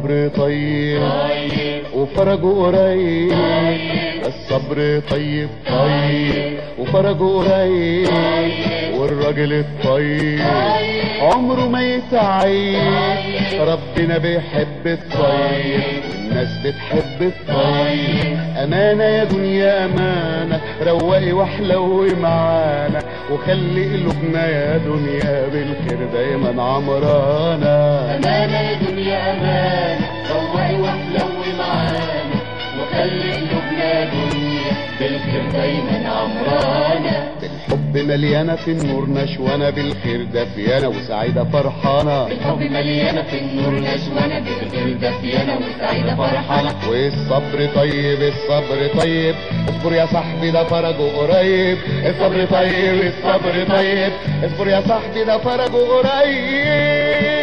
الصبر طيب وفرجه قريب الصبر طيب طيب وفرجه قريب والراجل الطيب عمره ما يتعيب ربنا بيحب الطيب والناس بتحب الطيب امانه يا دنيا امانه روقي واحلوي معانا وخلي قلوبنا يا دنيا بالخير دايما عمرانه أمانة يا دنيا أمانة روقي واحلوي معانا وخلي قلوبنا يا دنيا بالخير دايما عمرانة بالحب مليانه في النور نشوانه بالخير دافيانه وسعيده فرحانه بالحب مليانة في النور نشوانة بالخير دافيانة وسعيدة فرحانة والصبر طيب الصبر طيب اصبر يا صاحبي ده فرجه قريب الصبر طيب الصبر طيب اصبر يا صاحبي ده فرجه قريب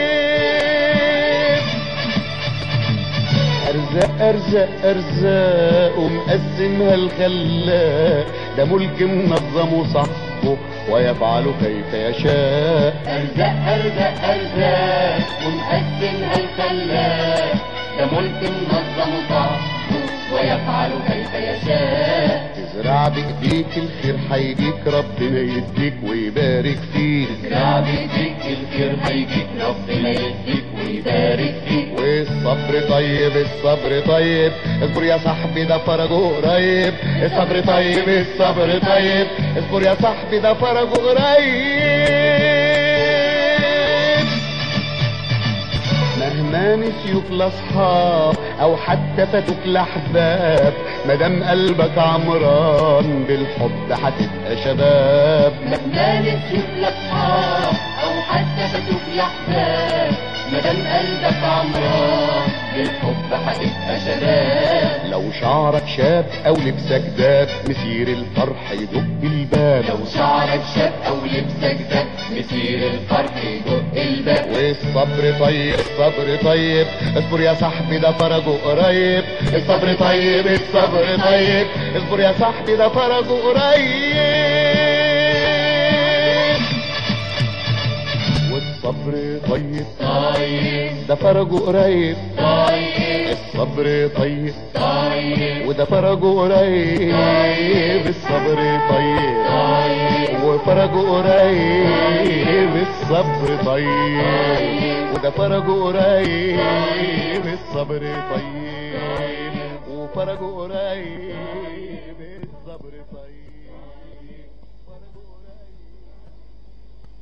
ارزاق ارزاق ارزاق ومقسمها الخلاق ده ملك منظم وصاحبه ويفعل كيف يشاء أرزاق أرزاق أرزاق ومقسمها الخلاق ده ملك منظم صاحبه ويفعل كيف يشاء تزرع بايديك الخير هيجيك ربنا يديك ويبارك فيك زرع بإيديك الخير هيجيك ربنا يديك ويبارك فيك والصبر طيب الصبر طيب اصبر يا صاحبي ده فرجه قريب الصبر طيب الصبر طيب اصبر يا صاحبي ده فرجه قريب مهما نسيوك لاصحاب او حتى فاتوك لاحباب مادام قلبك عمران بالحب هتبقى شباب مهما نسيت لأصحاب أو حتى فتوك لأحباب مادام قلبك عمران بالحب هتبقى شباب لو شعرك شاب او لبسك داب مسير الفرح يدق الباب لو شعرك شاب أو لبسك دب مسير الفرح يدق الباب والصبر طيب الصبر طيب اصبر يا صاحبي ده فرجه قريب الصبر طيب الصبر طيب اصبر يا صاحبي ده فرجه قريب والصبر طيب طيب ده فرجه قريب طيب الصبر طيب طيب وده فرجه قريب الصبر طيب طيب وفرجه قريب الصبر طيب وده فرجه قريب الصبر طيب وفرجه قريب الصبر طيب